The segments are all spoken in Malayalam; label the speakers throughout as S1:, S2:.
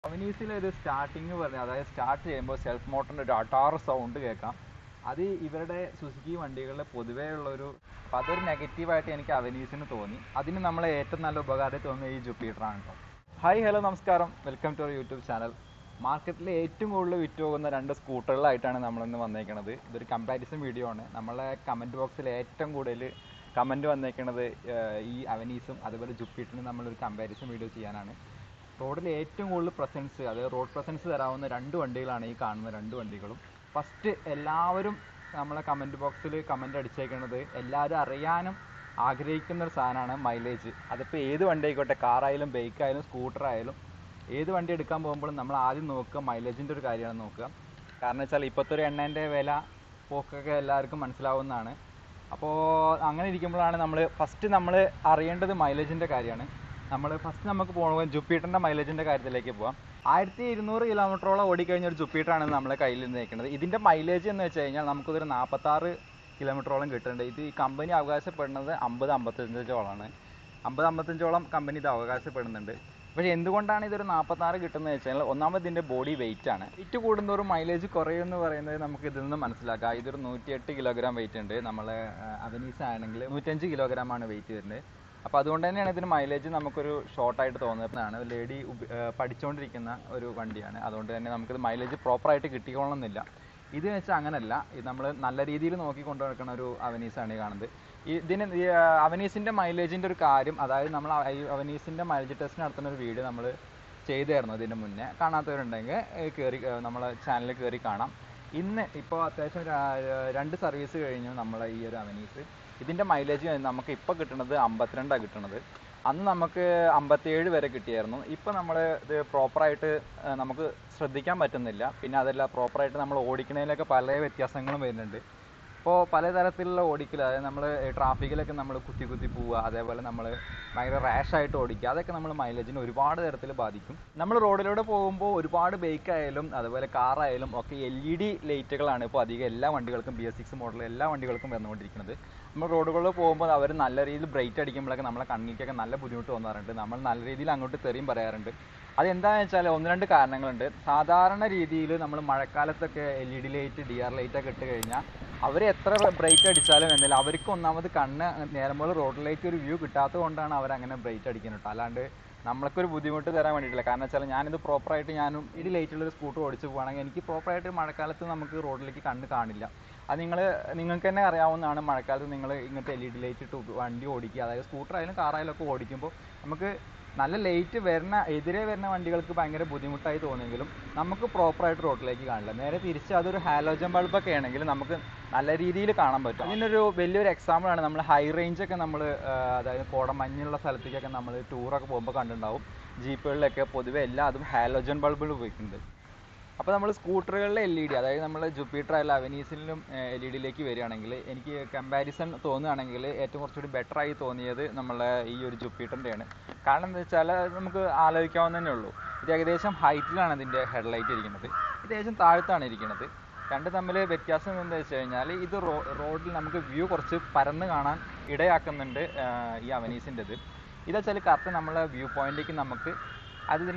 S1: അവനീസിൽ ഒരു സ്റ്റാർട്ടിങ് പറഞ്ഞ അതായത് സ്റ്റാർട്ട് ചെയ്യുമ്പോൾ സെൽഫ് മോട്ടറിൻ്റെ ഒരു അടാറ് സൗണ്ട് കേൾക്കാം അത് ഇവരുടെ സുസുക്കി വണ്ടികളിൽ പൊതുവേ ഉള്ളൊരു അപ്പം അതൊരു നെഗറ്റീവായിട്ട് എനിക്ക് അവനീസിന് തോന്നി അതിന് നമ്മളെ ഏറ്റവും നല്ല ഉപകാരം തോന്നിയ ഈ ജുപ്പിറ്ററാണ് കേട്ടോ ഹായ് ഹലോ നമസ്കാരം welcome to our YouTube channel മാർക്കറ്റിൽ ഏറ്റവും കൂടുതൽ വിറ്റ് പോകുന്ന രണ്ട് സ്കൂട്ടറുകളായിട്ടാണ് നമ്മളിന്ന് വന്നേക്കുന്നത് ഇതൊരു കമ്പാരിസൺ വീഡിയോ ആണ് നമ്മളെ കമൻറ്റ് ബോക്സിൽ ഏറ്റവും കൂടുതൽ കമൻറ്റ് വന്നേക്കുന്നത് ഏർ, ഈ അവനീസും അതുപോലെ ജുപ്പിറ്ററിനും നമ്മളൊരു കമ്പാരിസൺ വീഡിയോ ചെയ്യാനാണ് റോഡിൽ ഏറ്റവും കൂടുതൽ പ്രസൻസ് അതായത് റോഡ് പ്രസൻസ് തരാവുന്ന രണ്ട് വണ്ടികളാണ് ഈ കാണുന്ന രണ്ട് വണ്ടികളും ഫസ്റ്റ് എല്ലാവരും നമ്മളെ കമൻറ്റ് ബോക്സിൽ കമൻറ്റ് അടിച്ചേക്കുന്നത് എല്ലാവരും അറിയാനും ആഗ്രഹിക്കുന്ന ഒരു സാധനമാണ് മൈലേജ് അതിപ്പോൾ ഏത് വണ്ടി ആയിക്കോട്ടെ കാറായാലും ബൈക്കായാലും സ്കൂട്ടറായാലും ഏത് വണ്ടി എടുക്കാൻ പോകുമ്പോഴും നമ്മൾ ആദ്യം നോക്കുക മൈലേജിൻ്റെ ഒരു കാര്യമാണ് നോക്കുക കാരണം വെച്ചാൽ ഇപ്പോഴത്തെ ഒരു എണ്ണേൻ്റെ വില പോക്കൊക്കെ എല്ലാവർക്കും മനസ്സിലാവുന്നതാണ് അപ്പോൾ അങ്ങനെ ഇരിക്കുമ്പോഴാണ് നമ്മൾ ഫസ്റ്റ് നമ്മൾ അറിയേണ്ടത് മൈലേജിൻ്റെ കാര്യമാണ് നമ്മൾ ഫസ്റ്റ് നമുക്ക് പോകുമ്പോൾ ജുപ്പീറ്ററിൻ്റെ മൈലേജിൻ്റെ കാര്യത്തിലേക്ക് പോവാം ആയിരത്തി ഇരുന്നൂറ് കിലോമീറ്ററോളം ഓടിക്കഴിഞ്ഞ ഒരു ജുപ്പീറ്ററാണ് നമ്മളെ കയ്യിൽ നിൽക്കുന്നത് ഇതിൻ്റെ മൈലേജ് എന്ന് വെച്ച് കഴിഞ്ഞാൽ നമുക്കൊരു നാൽപ്പത്താറ് കിലോമീറ്ററോളം കിട്ടുന്നുണ്ട് ഇത് ഈ കമ്പനി അവകാശപ്പെടുന്നത് അമ്പത് അമ്പത്തഞ്ചോളമാണ് അമ്പത് അമ്പത്തഞ്ചോളം കമ്പനി ഇത് അവകാശപ്പെടുന്നുണ്ട് പക്ഷേ എന്തുകൊണ്ടാണ് ഇതൊരു നാൽപ്പത്താറ് കിട്ടുന്നത് വെച്ച് കഴിഞ്ഞാൽ ഒന്നാമത് ഇതിൻ്റെ ബോഡി വെയിറ്റ് ആണ് വെയിറ്റ് കൂടുന്തോറും മൈലേജ് കുറയുമെന്ന് പറയുന്നത് നമുക്ക് ഇതിൽ നിന്ന് മനസ്സിലാക്കാം ഇതൊരു നൂറ്റിയെട്ട് കിലോഗ്രാം വെയിറ്റ് ഉണ്ട് നമ്മളെ അവനീസ് ആണെങ്കിൽ നൂറ്റഞ്ച് കിലോഗ്രാം ആണ് വെയിറ്റ് വരുന്നത് അപ്പോൾ അതുകൊണ്ട് തന്നെയാണ് ഇതിന് മൈലേജ് നമുക്കൊരു ഷോർട്ടായിട്ട് തോന്നുന്നതാണ് ലേഡി പഠിച്ചുകൊണ്ടിരിക്കുന്ന ഒരു വണ്ടിയാണ് അതുകൊണ്ട് തന്നെ നമുക്കിത് മൈലേജ് പ്രോപ്പറായിട്ട് കിട്ടിക്കോളണമെന്നില്ല ഇത് വെച്ചാൽ അങ്ങനല്ല ഇത് നമ്മൾ നല്ല രീതിയിൽ നോക്കി കൊണ്ടുനടക്കുന്ന ഒരു അവനീസാണ് ഈ കാണുന്നത് ഈ ഇതിന് ഈ അവനീസിൻ്റെ മൈലേജിൻ്റെ ഒരു കാര്യം അതായത് നമ്മൾ ആ- ഈ അവനീസിൻ്റെ മൈലേജ് ടെസ്റ്റ് നടത്തുന്ന ഒരു വീഡിയോ നമ്മൾ ചെയ്തായിരുന്നു ഇതിന് മുന്നേ കാണാത്തവരുണ്ടെങ്കിൽ കയറി നമ്മളെ ചാനലിൽ കയറി കാണാം ഇന്ന് ഇപ്പോൾ അത്യാവശ്യം ര- രണ്ട് സർവീസ് കഴിഞ്ഞു നമ്മളെ ഈ ഒരു അവനീസ് ഇതിൻ്റെ മൈലേജ് നമുക്ക് ഇപ്പോൾ കിട്ടുന്നത് അമ്പത്തിരണ്ടാണ് കിട്ടുന്നത് അന്ന് നമുക്ക് അമ്പത്തിയേഴ് വരെ കിട്ടിയായിരുന്നു ഇപ്പോൾ നമ്മൾ ഇത് പ്രോപ്പറായിട്ട് നമുക്ക് ശ്രദ്ധിക്കാൻ പറ്റുന്നില്ല പിന്നെ അതല്ല പ്രോപ്പറായിട്ട് നമ്മൾ ഓടിക്കുന്നതിലൊക്കെ പല വ്യത്യാസങ്ങളും വരുന്നുണ്ട് ഇപ്പോൾ പലതരത്തിലുള്ള ഓടിക്കൽ അതായത് നമ്മൾ ട്രാഫിക്കിലൊക്കെ നമ്മൾ കുത്തി കുത്തി പോവുക അതേപോലെ നമ്മൾ ഭയങ്കര റാഷായിട്ട് ഓടിക്കുക അതൊക്കെ നമ്മൾ മൈലേജിന് ഒരുപാട് തരത്തിൽ ബാധിക്കും നമ്മൾ റോഡിലൂടെ പോകുമ്പോൾ ഒരുപാട് ബൈക്ക് ആയാലും അതുപോലെ കാറായാലും ഒക്കെ എൽ ഇ ഡി ലൈറ്റുകളാണ് ഇപ്പോൾ അധികം എല്ലാ വണ്ടികൾക്കും ബി എസ് സിക്സ് മോഡൽ എല്ലാ വണ്ടികൾക്കും വന്നുകൊണ്ടിരിക്കുന്നത് നമ്മൾ റോഡുകളിൽ പോകുമ്പോൾ അവർ നല്ല രീതിയിൽ ബ്രൈറ്റ് അടിക്കുമ്പോഴൊക്കെ നമ്മളെ കണ്ണിലേക്കൊക്കെ നല്ല ബുദ്ധിമുട്ട് തോന്നാറുണ്ട് നമ്മൾ നല്ല രീതിയിൽ അങ്ങോട്ട് തെറിയും പറയാറുണ്ട് അതെന്താണെന്ന് വെച്ചാൽ ഒന്ന് രണ്ട് കാരണങ്ങളുണ്ട് സാധാരണ രീതിയിൽ നമ്മൾ മഴക്കാലത്തൊക്കെ L E D light D R light ഒക്കെ ഇട്ട് കഴിഞ്ഞാൽ അവർ എത്ര ബ്രൈറ്റ് അടിച്ചാലും എന്നാലും അവർക്ക് ഒന്നാമത് കണ്ണ് നേരം പോലെ റോഡിലേക്ക് ഒരു വ്യൂ കിട്ടാത്തത് കൊണ്ടാണ് അവർ അങ്ങനെ ബ്രൈറ്റ് അടിക്കുന്നത് കേട്ടോ അല്ലാണ്ട് നമ്മൾക്കൊരു ബുദ്ധിമുട്ട് തരാൻ വേണ്ടിയിട്ടില്ല കാരണം വെച്ചാൽ ഞാനിത് പ്രോപ്പറായിട്ട് ഞാനും ഇടി ലൈറ്റുള്ള ഒരു സ്കൂട്ടർ ഓടിച്ച് പോവുകയാണെങ്കിൽ എനിക്ക് പ്രോപ്പറായിട്ട് മഴക്കാലത്ത് നമുക്ക് റോഡിലേക്ക് കണ്ണ് കാണില്ല അത് നിങ്ങൾ നിങ്ങൾക്ക് തന്നെ അറിയാവുന്നതാണ് മഴക്കാലത്ത് നിങ്ങൾ ഇങ്ങനത്തെ എൽ ഇ ഡി ലൈറ്റ് ഇട്ട് വണ്ടി ഓടിക്കുക അതായത് സ്കൂട്ടർ ആയാലും കാറായാലും ഒക്കെ ഓടിക്കുമ്പോൾ നമുക്ക് നല്ല ലൈറ്റ് വരുന്ന എതിരെ വരുന്ന വണ്ടികൾക്ക് ഭയങ്കര ബുദ്ധിമുട്ടായി തോന്നുമെങ്കിലും നമുക്ക് പ്രോപ്പറായിട്ട് റോഡിലേക്ക് കാണില്ല നേരെ തിരിച്ച് അതൊരു ഹാലോജൻ ബൾബൊക്കെ ആണെങ്കിൽ നമുക്ക് നല്ല രീതിയിൽ കാണാൻ പറ്റും അതിനൊരു വലിയൊരു എക്സാമ്പിളാണ് നമ്മൾ ഹൈ റേഞ്ചൊക്കെ നമ്മൾ അതായത് കോടമഞ്ഞുള്ള സ്ഥലത്തേക്കൊക്കെ നമ്മൾ ടൂറൊക്കെ പോകുമ്പോൾ കണ്ടിട്ടുണ്ടാവും ജീപ്പുകളിലൊക്കെ പൊതുവെ എല്ലാ അതും ഹാലോജൻ ബൾബുകൾ ഉപയോഗിക്കുന്നുണ്ട് അപ്പോൾ നമ്മൾ സ്കൂട്ടറുകളിലെ എൽ ഇ ഡി അതായത് നമ്മൾ ജുപ്പിറ്റർ അല്ല അവനീസിലും എൽ ഇ ഡിയിലേക്ക് വരികയാണെങ്കിൽ എനിക്ക് കമ്പാരിസൺ തോന്നുകയാണെങ്കിൽ ഏറ്റവും കുറച്ചുകൂടി ബെറ്റർ ആയി തോന്നിയത് നമ്മളെ ഈ ഒരു ജുപ്പിറ്ററിൻ്റെയാണ് കാരണം എന്താ വെച്ചാൽ നമുക്ക് ആലോചിക്കാവുന്ന തന്നെ ഉള്ളൂ ഇത് ഏകദേശം ഹൈറ്റിലാണ് ഇതിൻ്റെ ഹെഡ്ലൈറ്റ് ഇരിക്കുന്നത് ഇത് ഏകദേശം താഴത്താണ് ഇരിക്കുന്നത് രണ്ട് തമ്മിൽ വ്യത്യാസം എന്താ വെച്ച് കഴിഞ്ഞാൽ ഇത് റോ റോഡിൽ നമുക്ക് വ്യൂ കുറച്ച് പരന്ന് കാണാൻ ഇടയാക്കുന്നുണ്ട് ആ, ഈ അവനീസിൻ്റെത് ഇതാ വെച്ചാൽ കറക്റ്റ് നമ്മളെ വ്യൂ പോയിന്റിലേക്ക് നമുക്ക് അതിൽ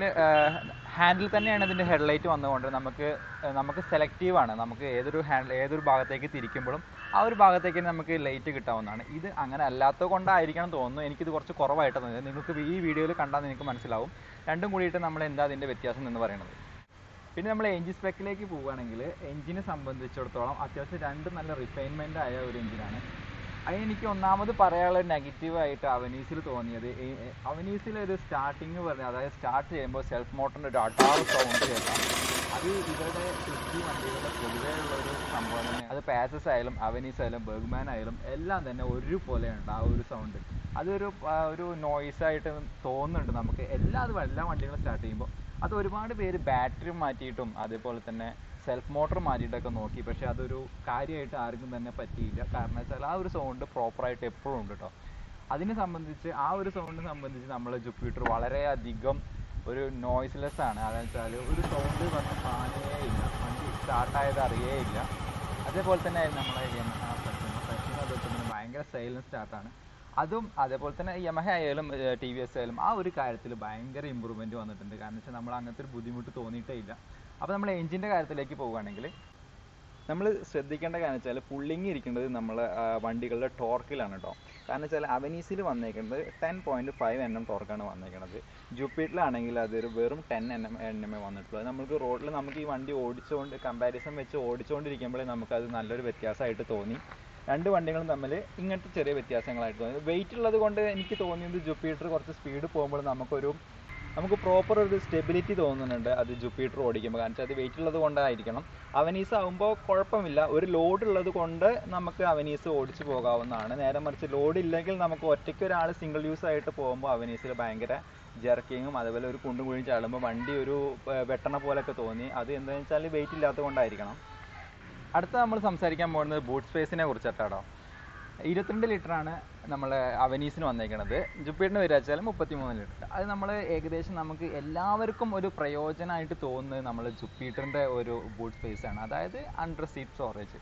S1: ഹാൻഡിൽ തന്നെയാണ് ഇതിൻ്റെ ഹെഡ്ലൈറ്റ് വന്നുകൊണ്ട് നമുക്ക് ആ, നമുക്ക് സെലക്റ്റീവ് ആണ് നമുക്ക് ഏതൊരു ഹാൻഡിൽ ഏതൊരു ഭാഗത്തേക്ക് തിരിക്കുമ്പോഴും ആ ഒരു ഭാഗത്തേക്ക് തന്നെ നമുക്ക് ലൈറ്റ് കിട്ടാവുന്നതാണ് ഇത് അങ്ങനെ അല്ലാത്തത് കൊണ്ടായിരിക്കണം തോന്നുന്നു എനിക്കിത് കുറച്ച് കുറവായിട്ട് തോന്നിയത് നിങ്ങൾക്ക് ഈ വീഡിയോയിൽ കണ്ടാൽ നിങ്ങൾക്ക് മനസ്സിലാവും രണ്ടും കൂടിയിട്ട് നമ്മൾ എന്താ അതിൻ്റെ വ്യത്യാസം എന്ന് പറയുന്നത് പിന്നെ നമ്മൾ എഞ്ചിൻ സ്പെക്കിലേക്ക് പോവുകയാണെങ്കിൽ എഞ്ചിനെ സംബന്ധിച്ചിടത്തോളം അത്യാവശ്യം രണ്ട് നല്ല റിഫൈൻമെൻ്റ് ആയ ഒരു എഞ്ചിനാണ് അത് എനിക്ക് ഒന്നാമത് പറയാനുള്ള നെഗറ്റീവ് ആയിട്ട് അവനീസിൽ തോന്നിയത് ഈ- ഈ അവനീസിൽ ഒരു സ്റ്റാർട്ടിങ് പറഞ്ഞ അതായത് സ്റ്റാർട്ട് ചെയ്യുമ്പോൾ സെൽഫ് മോട്ടറിൻ്റെ ഒരു അടാറ് സൗണ്ട് കേൾക്കാം അത് ഇവരുടെ ഫിഫ്റ്റി വണ്ടികളുടെ പൊതുവേ ഉള്ള ഒരു സംഭവം തന്നെ അത് പാസസ് ആയാലും അവനീസ് ആയാലും ബർഗ്മാൻ ആയാലും എല്ലാം തന്നെ ഒരുപോലെയുണ്ട് ആ ഒരു സൗണ്ട് അതൊരു ആ, ഒരു നോയ്സ് ആയിട്ട് തോന്നുന്നുണ്ട് നമുക്ക് എല്ലാ അത് എല്ലാ വണ്ടികളും സ്റ്റാർട്ട് ചെയ്യുമ്പോൾ അത് ഒരുപാട് പേര് ബാറ്ററി മാറ്റിയിട്ടും അതേപോലെ തന്നെ സെൽഫ് മോട്ടർ മാറ്റിയിട്ടൊക്കെ നോക്കി പക്ഷെ അതൊരു കാര്യമായിട്ട് ആർക്കും തന്നെ പറ്റിയില്ല കാരണം വെച്ചാൽ ആ ഒരു സൗണ്ട് പ്രോപ്പറായിട്ട് എപ്പോഴും ഉണ്ട് കേട്ടോ അതിനെ സംബന്ധിച്ച് ആ ഒരു സൗണ്ടിനെ സംബന്ധിച്ച് നമ്മൾ ജുപ്പിറ്റർ വളരെയധികം ഒരു നോയ്സ്ലെസ് ആണ് അതെന്ന് വെച്ചാൽ ഒരു സൗണ്ട് പറഞ്ഞ സാധനമേ ഇല്ല വണ്ടി സ്റ്റാർട്ടായത് അറിയേ ഇല്ല അതേപോലെ തന്നെ നമ്മളെ യമഹ പെട്ടെന്ന് പെട്ടെന്ന് അതുപോലെ തന്നെ ഭയങ്കര സൈലൻസ് സ്റ്റാർട്ടാണ് അതും അതേപോലെ തന്നെ യമഹ ആയാലും ടി വി എസ് ആയാലും ആ ഒരു കാര്യത്തിൽ ഭയങ്കര ഇമ്പ്രൂവ്മെന്റ് വന്നിട്ടുണ്ട് കാരണം വെച്ചാൽ നമ്മൾ അങ്ങനത്തെ ഒരു ബുദ്ധിമുട്ട് തോന്നിയിട്ടേ ഇല്ല അപ്പോൾ നമ്മൾ എഞ്ചിൻ്റെ കാര്യത്തിലേക്ക് പോവുകയാണെങ്കിൽ നമ്മൾ ശ്രദ്ധിക്കേണ്ട കാര്യം വെച്ചാൽ പുള്ളിങ് ഇരിക്കുന്നത് നമ്മൾ വണ്ടികളുടെ ടോർക്കിലാണ് കേട്ടോ കാരണം വെച്ചാൽ അവനീസിൽ വന്നേക്കുന്നത് ten point five N M ടോർക്കാണ് വന്നേക്കുന്നത് ജൂപ്പിറ്ററിലാണെങ്കിൽ അതൊരു വെറും ten N M N M എ വന്നിട്ടുള്ളൂ അത് നമുക്ക് റോഡിൽ നമുക്ക് ഈ വണ്ടി ഓടിച്ചുകൊണ്ട് കമ്പാരിസൺ വെച്ച് ഓടിച്ചുകൊണ്ടിരിക്കുമ്പോഴേ നമുക്കത് നല്ലൊരു വ്യത്യാസമായിട്ട് തോന്നി രണ്ട് വണ്ടികളും തമ്മിൽ ഇങ്ങനത്തെ ചെറിയ വ്യത്യാസങ്ങളായിട്ട് തോന്നി വെയിറ്റ് ഉള്ളത് കൊണ്ട് എനിക്ക് തോന്നിയത് ജുപ്പിറ്റർ കുറച്ച് സ്പീഡ് പോകുമ്പോൾ നമുക്കൊരു നമുക്ക് പ്രോപ്പർ ഒരു സ്റ്റെബിലിറ്റി തോന്നുന്നുണ്ട് അത് ജുപ്പിറ്റർ ഓടിക്കുമ്പോൾ കാരണം വെച്ചാൽ അത് വെയിറ്റ് ഉള്ളത് കൊണ്ടായിരിക്കണം അവനീസ് ആകുമ്പോൾ കുഴപ്പമില്ല ഒരു ലോഡ് ഉള്ളത് കൊണ്ട് നമുക്ക് അവനീസ് ഓടിച്ചു പോകാവുന്നതാണ് നേരെ മറിച്ച് ലോഡ് ഇല്ലെങ്കിൽ നമുക്ക് ഒറ്റയ്ക്ക് ഒരാൾ സിംഗിൾ യൂസ് ആയിട്ട് പോകുമ്പോൾ അവനീസിൽ ഭയങ്കര ജെർക്കിങ്ങും അതുപോലെ ഒരു കുണ്ടും കുഴിയും ചാടുമ്പോൾ വണ്ടി ഒരു ഏർ, വെട്ടണ പോലെയൊക്കെ തോന്നി അത് എന്താണെന്ന് വെച്ചാൽ വെയിറ്റ് ഇല്ലാത്തത് കൊണ്ടായിരിക്കണം അടുത്ത നമ്മൾ സംസാരിക്കാൻ പോകുന്നത് ബൂട്ട് സ്പേസിനെ കുറിച്ചിട്ടാണോ ഇരുപത്തിരണ്ട് ലിറ്ററാണ് നമ്മൾ അവനീസിന് വന്നേക്കുന്നത് ജുപ്പിറ്ററിന് വരിക വെച്ചാൽ മുപ്പത്തി മൂന്ന് ലിറ്റർ അത് നമ്മൾ ഏകദേശം നമുക്ക് എല്ലാവർക്കും ഒരു പ്രയോജനമായിട്ട് തോന്നുന്നത് നമ്മൾ ജുപ്പിറ്ററിൻ്റെ ഒരു ബൂട്ട് സ്പേസ് ആണ് അതായത് അണ്ടർ സീറ്റ് സ്റ്റോറേജ്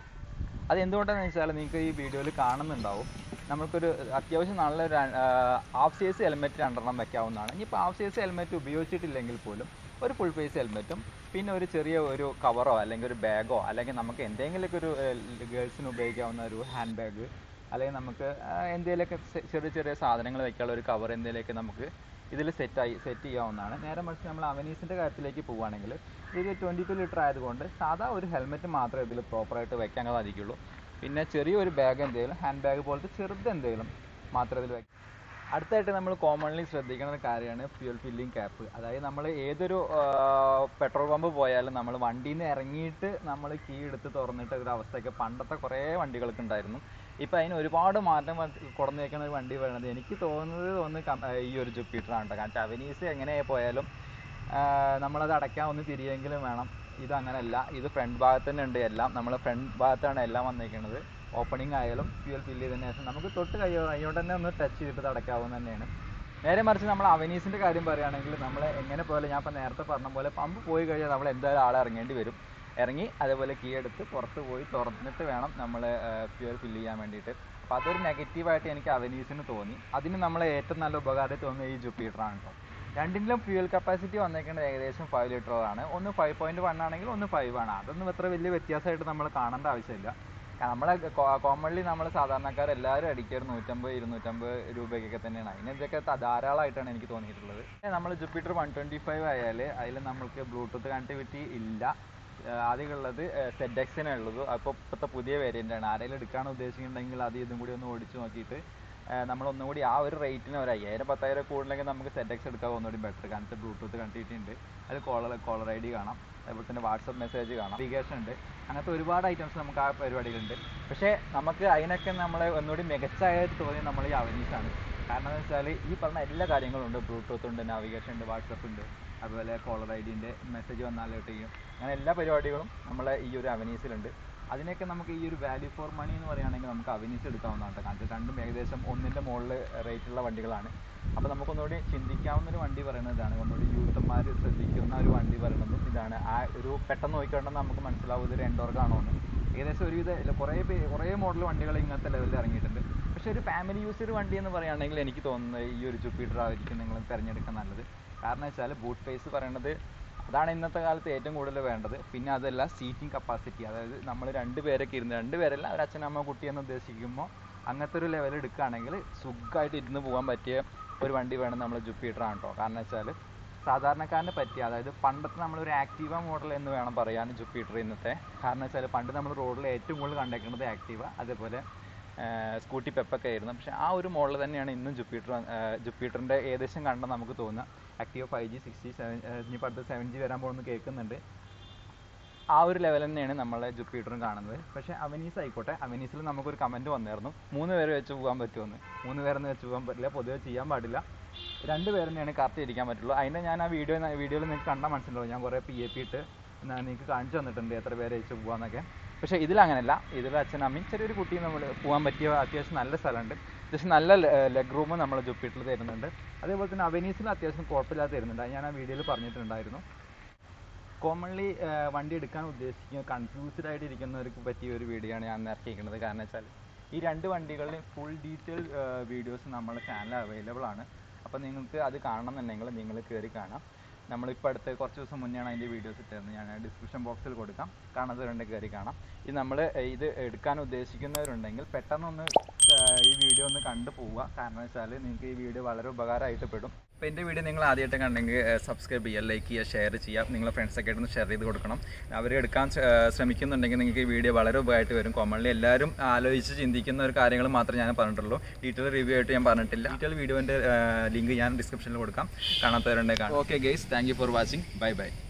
S1: അത് എന്തുകൊണ്ടാണെന്ന് വെച്ചാൽ നിങ്ങൾക്ക് ഈ വീഡിയോയിൽ കാണുന്നുണ്ടാവും നമുക്കൊരു അത്യാവശ്യം നല്ലൊരു ഹാഫ് സൈസ് ഹെൽമെറ്റ് രണ്ടെണ്ണം വെക്കാവുന്നതാണ് ഇനിയിപ്പോൾ ഹാഫ് സൈസ് ഹെൽമെറ്റ് ഉപയോഗിച്ചിട്ടില്ലെങ്കിൽ പോലും ഒരു ഫുൾ ഫേസ് ഹെൽമെറ്റും പിന്നെ ഒരു ചെറിയ ഒരു കവറോ അല്ലെങ്കിൽ ഒരു ബാഗോ അല്ലെങ്കിൽ നമുക്ക് എന്തെങ്കിലുമൊക്കെ ഒരു ഗേൾസിന് ഉപയോഗിക്കാവുന്ന ഒരു ഹാൻഡ് ബാഗ് അല്ലെങ്കിൽ നമുക്ക് ആ, എന്തെങ്കിലുമൊക്കെ ചെ- ചെറിയ ചെറിയ സാധനങ്ങൾ വെക്കാനുള്ള ഒരു കവർ എന്തെങ്കിലുമൊക്കെ നമുക്ക് ഇതിൽ സെറ്റായി സെറ്റ് ചെയ്യാവുന്നതാണ് നേരെ മറിച്ച് നമ്മൾ അവനീസിൻ്റെ കാര്യത്തിലേക്ക് പോവുകയാണെങ്കിൽ ഇത് ട്വൻറ്റി ടു ലിറ്റർ ആയതുകൊണ്ട് സാധാ ഒരു ഹെൽമെറ്റ് മാത്രമേ ഇതിൽ പ്രോപ്പറായിട്ട് വെക്കാൻ സാധിക്കുള്ളൂ പിന്നെ ചെറിയൊരു ബാഗ് എന്തെങ്കിലും ഹാൻഡ് ബാഗ് പോലത്തെ ചെറുത് എന്തെങ്കിലും മാത്രമേ ഇതിൽ വെക്കാൻ അടുത്തായിട്ട് നമ്മൾ കോമൺലി ശ്രദ്ധിക്കുന്ന ഒരു കാര്യമാണ് ഫ്യൂൽ ഫില്ലിംഗ് ക്യാപ്പ് അതായത് നമ്മൾ ഏതൊരു പെട്രോൾ പമ്പ് പോയാലും നമ്മൾ വണ്ടിയിൽ നിന്ന് ഇറങ്ങിയിട്ട് നമ്മൾ കീ എടുത്ത് തുറന്നിട്ട് ഒരു അവസ്ഥയൊക്കെ പണ്ടത്തെ കുറേ വണ്ടികൾക്ക് ഉണ്ടായിരുന്നു ഇപ്പം അതിന് ഒരുപാട് മാറ്റം കൊടുന്നു വയ്ക്കുന്ന ഒരു വണ്ടി പറയുന്നത് എനിക്ക് തോന്നുന്നത് ഒന്ന് കം- ആ, ഈ ഒരു ജുപ്പിറ്ററാണ് കേട്ടോ കാരണം അവനീസ് എങ്ങനെ പോയാലും ആ, നമ്മളത് അടയ്ക്കാൻ ഒന്ന് തിരിയെങ്കിലും വേണം ഇത് അങ്ങനെയല്ല ഇത് ഫ്രണ്ട് ഭാഗത്ത് തന്നെ ഉണ്ട് എല്ലാം നമ്മൾ ഫ്രണ്ട് ഭാഗത്താണ് എല്ലാം വന്നേക്കുന്നത് ഓപ്പണിംഗ് ആയാലും ഫ്യൂൽ ഫില്ല് ചെയ്തതിന് ശേഷം നമുക്ക് തൊട്ട് കൈയോ കൈയോണ്ട് തന്നെ ഒന്ന് ടച്ച് ചെയ്തിട്ട് അടയ്ക്കാവുന്ന തന്നെയാണ് നേരെ മറിച്ച് നമ്മൾ അവനീസിൻ്റെ കാര്യം പറയുകയാണെങ്കിൽ നമ്മൾ എങ്ങനെ പോലെ ഞാൻ ഇപ്പം നേരത്തെ പറഞ്ഞ പോലെ പമ്പ് പോയി കഴിഞ്ഞാൽ നമ്മൾ എന്തായാലും ആളെ ഇറങ്ങേണ്ടി വരും ഇറങ്ങി അതേപോലെ കീ എടുത്ത് പുറത്ത് പോയി തുറന്നിട്ട് വേണം നമ്മൾ ഫ്യൂൽ ഫില്ല് ചെയ്യാൻ വേണ്ടിയിട്ട് അപ്പോൾ അതൊരു നെഗറ്റീവായിട്ട് എനിക്ക് അവനീസിന് തോന്നി അതിന് നമ്മളെ ഏറ്റവും നല്ല ഉപകാരം തോന്നിയ ഈ ജുപ്പിറ്ററാണ് കേട്ടോ രണ്ടിലും ഫ്യൂൽ കപ്പാസിറ്റി വന്നേക്കുന്നത് ഏകദേശം ഫൈവ് ലിറ്ററാണ് ഒന്ന് ഫൈവ് പോയിന്റ് വൺ ആണെങ്കിൽ ഒന്ന് ഫൈവ് ആണ് അതൊന്നും അത്ര വലിയ വ്യത്യാസമായിട്ട് നമ്മൾ കാണേണ്ട ആവശ്യമില്ല കാരണം നമ്മളെ കോമൺലി നമ്മൾ സാധാരണക്കാർ എല്ലാവരും അടിക്കുക നൂറ്റമ്പത് ഇരുന്നൂറ്റമ്പത് രൂപയ്ക്കൊക്കെ തന്നെയാണ് അതിനൊക്കെ ത- ധാരാളമായിട്ടാണ് എനിക്ക് തോന്നിയിട്ടുള്ളത് നമ്മൾ ജുപ്പിറ്റർ വൺ ട്വൻറ്റി ഫൈവ് ആയാൽ അതിൽ നമ്മൾക്ക് ബ്ലൂടൂത്ത് കണക്ടിവിറ്റി ഇല്ല ഏഹ് ആദ്യമുള്ളത് സെഡ് എക്സിനെ ഉള്ളത് അപ്പോൾ ഇപ്പോഴത്തെ പുതിയ വേരിയൻ്റ് ആണ് ആരെങ്കിലും എടുക്കാണ് ഉദ്ദേശിക്കുന്നുണ്ടെങ്കിൽ അത് ഇതും കൂടി ഒന്ന് ഓടിച്ച് നോക്കിയിട്ട് നമ്മൾ ഒന്നും കൂടി ആ ഒരു റേറ്റിന് ഒരു അയ്യായിരം പത്തായിരം കൂടുതലെങ്കിൽ നമുക്ക് സെഡ് എക്സ് എടുക്കാൻ ഒന്നുകൂടി ബെറ്റർ കാരണം ബ്ലൂടൂത്ത് കണക്ടിവിറ്റി ഉണ്ട് അതിൽ കോളർ കോളർ ഐ ഡി കാണാം അതുപോലെ തന്നെ വാട്സപ്പ് മെസ്സേജ് കാണാം നാവിഗേഷൻ ഉണ്ട് അങ്ങനത്തെ ഒരുപാട് ഐറ്റംസ് നമുക്ക് ആ പരിപാടികളുണ്ട് പക്ഷേ നമുക്ക് അതിനൊക്കെ നമ്മളെ ഒന്നുകൂടി മികച്ചായിട്ട് തോന്നി നമ്മൾ ഈ അവനീസാണ് കാരണം എന്ന് വെച്ചാൽ ഈ പറഞ്ഞ എല്ലാ കാര്യങ്ങളും ഉണ്ട് ബ്ലൂടൂത്ത് ഉണ്ട് നാവിഗേഷൻ ഉണ്ട് വാട്സപ്പ് ഉണ്ട് അതുപോലെ കോളർ ഐ ഡിൻ്റെ മെസ്സേജ് വന്നാൽ അലേർട്ട് ചെയ്യും അങ്ങനെ എല്ലാ പരിപാടികളും നമ്മളെ ഈ ഒരു അവനീസിലുണ്ട് അതിനൊക്കെ നമുക്ക് ഈ ഒരു വാല്യൂ ഫോർ മണി എന്ന് പറയുകയാണെങ്കിൽ നമുക്ക് അവനീസ് എടുക്കാവുന്നതാണ് കേട്ടോ. കാരണം രണ്ടും ഏകദേശം ഒന്നിൻ്റെ മുകളിൽ റേറ്റുള്ള വണ്ടികളാണ് അപ്പോൾ നമുക്കൊന്നുകൂടി ചിന്തിക്കാവുന്ന ഒരു വണ്ടി പറയുന്നത് ഇതാണ് ഒന്നുകൂടി യൂത്തന്മാർ ശ്രദ്ധിക്കുന്ന ഒരു വണ്ടി പറയുന്നതും ഇതാണ് ആ ഒരു പെട്ടെന്ന് നോക്കിക്കണ്ടെന്ന് നമുക്ക് മനസ്സിലാവും ഇത് എൻഡോർക്കാണോ എന്ന് ഏകദേശം ഒരുവിധ ഇല്ല കുറേ പേ- കുറേ മോഡൽ വണ്ടികൾ ഇങ്ങനത്തെ ലെവലിൽ ഇറങ്ങിയിട്ടുണ്ട് പക്ഷേ ഒരു ഫാമിലി യൂസർ വണ്ടി എന്ന് പറയുകയാണെങ്കിൽ എനിക്ക് തോന്നുന്നത് ഈ ഒരു ജുപ്പിറ്റർ ആയിരിക്കും നിങ്ങൾ തിരഞ്ഞെടുക്കാൻ നല്ലത് കാരണം വെച്ചാൽ ബൂട്ട് സ്പേസ് പറയണത് അതാണ് ഇന്നത്തെ കാലത്ത് ഏറ്റവും കൂടുതൽ വേണ്ടത് പിന്നെ അതല്ല സീറ്റിംഗ് കപ്പാസിറ്റി അതായത് നമ്മൾ രണ്ട് പേരൊക്കെ ഇരുന്ന് രണ്ട് പേരല്ല ഒരു അച്ഛനമ്മ കുട്ടി എന്ന് ഉദ്ദേശിക്കുമ്പോൾ അങ്ങനത്തെ ഒരു ലെവൽ എടുക്കുകയാണെങ്കിൽ സുഖമായിട്ട് ഇരുന്ന് പോകാൻ പറ്റിയ ഒരു വണ്ടി വേണം നമ്മൾ ജുപ്പിറ്റർ ആണ് കേട്ടോ കാരണം വെച്ചാൽ സാധാരണക്കാരന് പറ്റിയ അതായത് പണ്ടത്തെ നമ്മളൊരു ആക്റ്റീവ മോഡൽ എന്ന് വേണം പറയാൻ ജുപ്പിറ്റർ ഇന്നത്തെ കാരണം വെച്ചാൽ പണ്ട് നമ്മൾ റോഡിൽ ഏറ്റവും കൂടുതൽ കണ്ടേക്കുന്നത് ആക്റ്റീവ അതേപോലെ സ്കൂട്ടി പെപ്പൊക്കെ ആയിരുന്നു പക്ഷേ ആ ഒരു മോഡൽ തന്നെയാണ് ഇന്നും ജുപ്പിറ്റർ ജുപ്പിറ്ററിൻ്റെ ഏകദേശം കണ്ട നമുക്ക് തോന്നുക Activa five G six G seven ഇനിയിപ്പോൾ അടുത്ത് സെവൻ ജി വരാൻ പോകുന്നു കേൾക്കുന്നുണ്ട് ആ ഒരു ലെവൽ തന്നെയാണ് നമ്മളെ ജുപ്പിറ്ററും കാണുന്നത് പക്ഷേ അവനീസ് ആയിക്കോട്ടെ അവനീസിൽ നമുക്കൊരു കമൻറ്റ് വന്നായിരുന്നു മൂന്ന് പേര് വെച്ച് പോകാൻ പറ്റുമെന്ന് മൂന്ന് പേരെന്ന് വെച്ച് പോകാൻ പറ്റില്ല പൊതുവെ ചെയ്യാൻ പാടില്ല രണ്ട് പേര് തന്നെയാണ് കറക്റ്റ് ഇരിക്കാൻ പറ്റുള്ളൂ അതിൻ്റെ ഞാൻ ആ വീഡിയോ വീഡിയോയിൽ നിങ്ങൾക്ക് കണ്ടാൽ മനസ്സിലാവും ഞാൻ കുറേ പി എ പി ഇട്ട് ഞാൻ നിങ്ങൾക്ക് കാണിച്ചു തന്നിട്ടുണ്ട് എത്ര പേരെ വെച്ച് പോകാമെന്നൊക്കെ പക്ഷേ ഇതിലങ്ങനെയല്ല ഇതിൽ അച്ഛനും അമ്മയും ചെറിയൊരു കുട്ടി നമ്മൾ പോകാൻ പറ്റിയ അത്യാവശ്യം നല്ല സ്ഥലമുണ്ട് അത്യാവശ്യം നല്ല ലെഗ് റൂം നമ്മൾ ജുപ്പിറ്ററിൽ തരുന്നുണ്ട് അതേപോലെ തന്നെ അവനീസിൽ അത്യാവശ്യം കുഴപ്പമില്ലാതെ തരുന്നുണ്ട് അത് ഞാൻ ആ വീഡിയോയിൽ പറഞ്ഞിട്ടുണ്ടായിരുന്നു കോമൺലി വണ്ടി എടുക്കാൻ ഉദ്ദേശിക്കുന്ന കൺഫ്യൂസ്ഡ് ആയിട്ട് ഇരിക്കുന്നവർക്ക് പറ്റിയ ഒരു വീഡിയോ ആണ് ഞാൻ ഇറക്കിയിരിക്കുന്നത് കാരണം വെച്ചാൽ ഈ രണ്ട് വണ്ടികളുടെയും ഫുൾ ഡീറ്റെയിൽ വീഡിയോസ് നമ്മുടെ ചാനൽ അവൈലബിൾ ആണ് അപ്പോൾ നിങ്ങൾക്ക് അത് കാണണമെന്നുണ്ടെങ്കിൽ നിങ്ങൾ കയറി കാണാം നമ്മളിപ്പോൾ അടുത്ത് കുറച്ച് ദിവസം മുന്നെയാണ് അതിൻ്റെ വീഡിയോസ് ഇട്ടിരുന്നത് ഞാൻ ഡിസ്ക്രിപ്ഷൻ ബോക്സിൽ കൊടുക്കാം കാണാത്തവരുണ്ടെങ്കിൽ കയറി കാണാം ഇത് നമ്മൾ ഇത് എടുക്കാൻ ഉദ്ദേശിക്കുന്നവരുണ്ടെങ്കിൽ പെട്ടെന്നൊന്ന് ഏഹ്, ഈ വീഡിയോ ഒന്ന് കണ്ടു പോവുക കാരണം വെച്ചാൽ നിങ്ങൾക്ക് ഈ വീഡിയോ വളരെ ഉപകാരമായിട്ട് പെടും അപ്പോൾ എൻ്റെ വീഡിയോ നിങ്ങൾ ആദ്യമായിട്ട് കണ്ടെങ്കിൽ സബ്സ്ക്രൈബ് ചെയ്യുക ലൈക്ക് ചെയ്യുക ഷെയർ ചെയ്യുക നിങ്ങളെ ഫ്രണ്ട്സൊക്കെ ആയിട്ട് ഒന്ന് ഷെയർ ചെയ്ത് കൊടുക്കണം അവർ എടുക്കാൻ ഏഹ്, ശ്രമിക്കുന്നുണ്ടെങ്കിൽ നിങ്ങൾക്ക് ഈ വീഡിയോ വളരെ ഉപകാരമായിട്ട് വരും കോമൺലി എല്ലാവരും ആലോചിച്ച് ചിന്തിക്കുന്ന ഒരു കാര്യങ്ങൾ മാത്രമേ ഞാൻ പറഞ്ഞിട്ടുള്ളൂ ഡീറ്റെയിൽ റിവ്യൂ ആയിട്ട് ഞാൻ പറഞ്ഞിട്ടില്ല ഡീറ്റെയിൽ വീഡിയോൻ്റെ ലിങ്ക് ഞാൻ ഡിസ്ക്രിപ്ഷനിൽ കൊടുക്കാം കാണാത്തവരുണ്ടെങ്കിൽ കാണാം okay guys thank you for watching bye by